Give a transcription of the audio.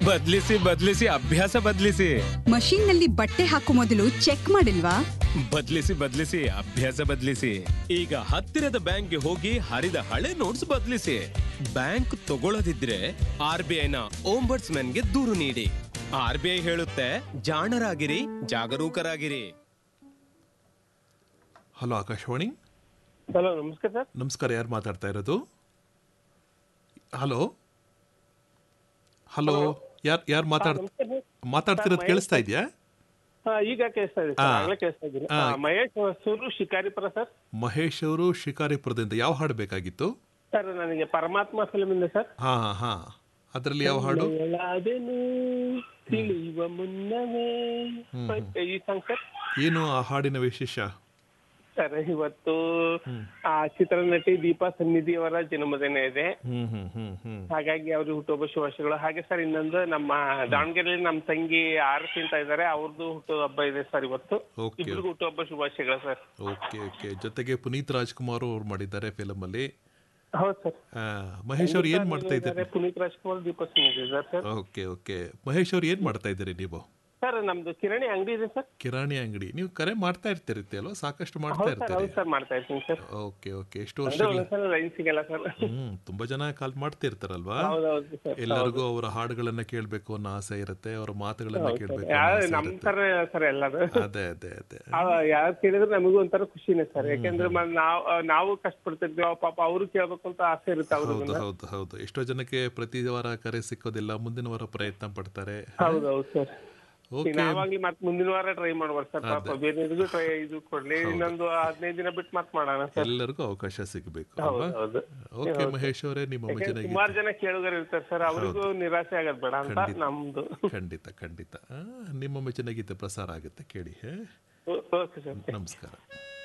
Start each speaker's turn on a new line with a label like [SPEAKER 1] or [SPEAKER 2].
[SPEAKER 1] ಬದ್ಲಿಸಿ ಬದ್ಲಿಸಿ ಅಭ್ಯಾಸ ಬದ್ಲಿಸಿ
[SPEAKER 2] ಮಷೀನ್ ನಲ್ಲಿ ಬಟ್ಟೆ ಹಾಕೋ ಮೊದಲು ಚೆಕ್ ಮಾಡಿಲ್ವಾ
[SPEAKER 1] ಬದ್ಲಿಸಿ ಬದ್ಲಿಸಿ ಅಭ್ಯಾಸ ಬದ್ಲಿಸಿ ಈಗ ಹತ್ತಿರದ ಬ್ಯಾಂಕ್ಗೆ ಹೋಗಿ ಹರಿದ ಹಳೆ ನೋಟ್ಸ್ ಬದ್ಲಿಸಿ ಬ್ಯಾಂಕ್ ತಗೊಳ್ಳದಿದ್ರೆ ಆರ್ ಬಿ ಐನ ಗೆ ದೂರು ನೀಡಿ ಆರ್ ಬಿ ಐ ಹೇಳುತ್ತೆ ಜಾಣರಾಗಿರಿ ಜಾಗರೂಕರಾಗಿರಿ
[SPEAKER 3] ಹಲೋ ಆಕಾಶವಾಣಿ
[SPEAKER 4] ಹಲೋ ನಮಸ್ಕಾರ ಸರ್
[SPEAKER 3] ನಮಸ್ಕಾರ ಯಾರು ಮಾತಾಡ್ತಾ ಇರೋದು ಹಲೋ ಹಲೋ ಯಾರು ಯಾರು ಮಾತಾಡ್
[SPEAKER 4] ನಮಸ್ಕಾರ ಸರ್.
[SPEAKER 3] ಮಾತಾಡ್ತಿರೋದು
[SPEAKER 4] ಸರ್,
[SPEAKER 3] ಕೇಳಿಸ್ತಾ ಇದೆಯಾ
[SPEAKER 4] ಹಾ, ಈಗ ಕೇಳಿಸ್ತಾ ಇದೆ
[SPEAKER 3] ಹಾ.
[SPEAKER 4] ಸರ್ ಆಗ್ಲೇ ಕೇಳಿಸ್ತಾ ಇದ್ದೀನಿ
[SPEAKER 3] ಹಾ.
[SPEAKER 4] ಹಾ, ಮಹೇಶ್ ಹೊಸೂರು ಶಿಕಾರಿಪುರ ಸರ್
[SPEAKER 3] ಮಹೇಶ್ ಅವರು ಶಿಕಾರಿಪುರದಿಂದ ಯಾವ ಹಾಡು ಬೇಕಾಗಿತ್ತು
[SPEAKER 4] ಸರ್ ನನಗೆ ಪರಮಾತ್ಮ ಫಿಲ್ಮ್ ಇಂದ ಸರ್
[SPEAKER 3] ಹಾ ಹಾ ಹಾ ಅದರಲ್ಲಿ ಯಾವ ಹಾಡು
[SPEAKER 4] ಹೇಳಾದೆನು ತಿಳಿಯುವ ಮುನ್ನವೇ ಈ ಸಾಂಗ್ ಸರ್
[SPEAKER 3] ಏನು ಆ ಹಾಡಿನ ವಿಶೇಷ
[SPEAKER 4] ಸರ್ ಇವತ್ತು ಆ ಚಿತ್ರನಟಿ ದೀಪಾ ಸನ್ನಿಧಿ ಅವರ ಜನ್ಮದಿನ ಇದೆ
[SPEAKER 3] ಹ್ಮ್ ಹ್ಮ್ ಹ್ಮ್ ಹ್ಮ್
[SPEAKER 4] ಹಾಗಾಗಿ ಅವ್ರಿಗೆ ಹುಟ್ಟುಹಬ್ಬ ಶುಭಾಶಯಗಳು ಹಾಗೆ ಸರ್ ಇನ್ನೊಂದು ನಮ್ಮ ದಾವಣಗೆರೆಯಲ್ಲಿ ನಮ್ಮ ತಂಗಿ ಆರತಿ ಅಂತ ಇದ್ದಾರೆ ಅವ್ರದ್ದು ಹುಟ್ಟುಹಬ್ಬ ಇದೆ ಸರ್ ಇವತ್ತು
[SPEAKER 3] Okay.
[SPEAKER 4] ಇಬ್ರಿಗೂ ಹುಟ್ಟುಹಬ್ಬ ಶುಭಾಶಯಗಳು ಸರ್
[SPEAKER 3] ಓಕೆ ಓಕೆ ಜೊತೆಗೆ ಪುನೀತ್ ರಾಜ್ಕುಮಾರ್ ಅವ್ರು ಮಾಡಿದ್ದಾರೆ ಫಿಲಮ್ ಅಲ್ಲಿ
[SPEAKER 4] ಹೌದು ಸರ್
[SPEAKER 3] ಆ, ಮಹೇಶ್ ಅವ್ರು ಏನ್ ಮಾಡ್ತಾ ಇದ್ದಾರೆ
[SPEAKER 4] ಇದ್ದಾರೆ, ಪುನೀತ್ ರಾಜ್ಕುಮಾರ್ ದೀಪಾ ಸನ್ನಿಧಿ ಇದ್ದಾರೆ ಸರ್
[SPEAKER 3] ಓಕೆ ಓಕೆ ಮಹೇಶ್ ಅವ್ರು ಏನ್ ಮಾಡ್ತಾ ಇದ್ದೀರಿ ನೀವು
[SPEAKER 4] ಸರ್ ನಮ್ದು ಕಿರಾಣಿ ಅಂಗಡಿ ಇದೆ ಸರ್
[SPEAKER 3] ಕಿರಾಣಿ ಅಂಗಡಿ ನೀವು ಕರೆ ಮಾಡ್ತಾ ಇರ್ತೀರಿ ಅಲ್ವಾ ಸಾಕಷ್ಟು ಮಾಡ್ತಾ
[SPEAKER 4] ಹೌದು ಸರ್
[SPEAKER 3] ಇರ್ತೀರಿ
[SPEAKER 4] ಹೌದು ಸರ್ ಮಾಡ್ತಾ ಇರ್ತೀನಿ ಸರ್
[SPEAKER 3] ಓಕೆ ಓಕೆ ಎಷ್ಟು
[SPEAKER 4] ಅಂದ್ರೆ
[SPEAKER 3] ವರ್ಷಗಳ
[SPEAKER 4] ಒಂದೊಂದ್ಸಲ ಲೈನ್ ಸಿಗಲ್ಲ ಸರ್
[SPEAKER 3] ಹ್ಮ್ ತುಂಬಾ ಜನ ಕಾಲ್ ಮಾಡ್ತಿರ್ತಾರಲ್ವಾ
[SPEAKER 4] ಹೌದೌದು ಸರ್
[SPEAKER 3] ಎಲ್ಲರಿಗೂ ಅವರ ಹಾಡುಗಳನ್ನ ಕೇಳ್ಬೇಕು ಅನ್ನೋ ಆಸೆ ಇರುತ್ತೆ ಅವರ ಮಾತುಗಳನ್ನ ಕೇಳ್ಬೇಕು ಅನ್ನೋ
[SPEAKER 4] ಯಾರು
[SPEAKER 3] ಆಸೆ
[SPEAKER 4] ನಮ್
[SPEAKER 3] ಇರುತ್ತೆ.
[SPEAKER 4] ತರ ಸರ್ ಎಲ್ಲದು
[SPEAKER 3] ಅದೇ ಅದೇ ಅದೇ
[SPEAKER 4] ಯಾರು ಕೇಳಿದ್ರೆ ನಮಗೂ ಒಂಥರ ಖುಷಿನೇ ಸರ್ ಯಾಕೆಂದ್ರೆ ಮ- ನಾವು ನಾವು ಕಷ್ಟಪಡ್ತಿರ್ತೀವಿ ಅವ್ ಪಾಪ ಅವರು ಕೇಳ್ಬೇಕು ಅಂತ ಆಸೆ ಇರುತ್ತೆ
[SPEAKER 3] ಹೌದು
[SPEAKER 4] ಅವ್ರಿಗೂ
[SPEAKER 3] ಹೌದು ಹೌದು ಎಷ್ಟೋ ಜನಕ್ಕೆ ಪ್ರತಿ ವಾರ ಕರೆ ಸಿಕ್ಕೋದಿಲ್ಲ ಮುಂದಿನ ವಾರ ಪ್ರಯತ್ನ ಪಡ್ತಾರೆ
[SPEAKER 4] ಹೌದೌದು ಸರ್
[SPEAKER 3] ಓಕೆ
[SPEAKER 4] ನಾವಾಗ್ಲಿ ಮತ್ ಮುಂದಿನ ವಾರ ಟ್ರೈ ಮಾಡ್ಬೋದು ಸರ್ ಪಾಪ ಬೇರೆ ಟ್ರೈ ಇದು ಕೊಡ್ಲಿ ಇನ್ನೊಂದು ಹದಿನೈದು ದಿನ ಬಿಟ್ಟು ಮತ್ ಮಾಡೋಣ ಸರ್
[SPEAKER 3] ಎಲ್ಲರಿಗೂ ಅವಕಾಶ ಸಿಗಬೇಕು ಅಲ್ವಾ
[SPEAKER 4] ಹೌದು
[SPEAKER 3] ಓಕೆ ಮಹೇಶ್ ಅವರೇ ನಿಮ್ಮ
[SPEAKER 4] ಯಾಕಂದ್ರೆ
[SPEAKER 3] ಮಜನಾಗಿ
[SPEAKER 4] ಸುಮಾರು ಜನ ಕೇಳುಗರು ಇರ್ತಾರೆ ಸರ್ ಅವರಿಗೂ ನಿರಾಸೆ ಆಗದ್ ಬೇಡ ಅಂತ ನಮ್ದು
[SPEAKER 3] ಖಂಡಿತ ಖಂಡಿತ ಆ, ನಿಮ್ಮ ಮೆಚ್ಚಿನ ಗೀತೆ ಪ್ರಸಾರ ಆಗುತ್ತೆ ಕೇಳಿ ಹೇ?
[SPEAKER 4] ಓಕೆ ಸರ್
[SPEAKER 3] ನಮಸ್ಕಾರ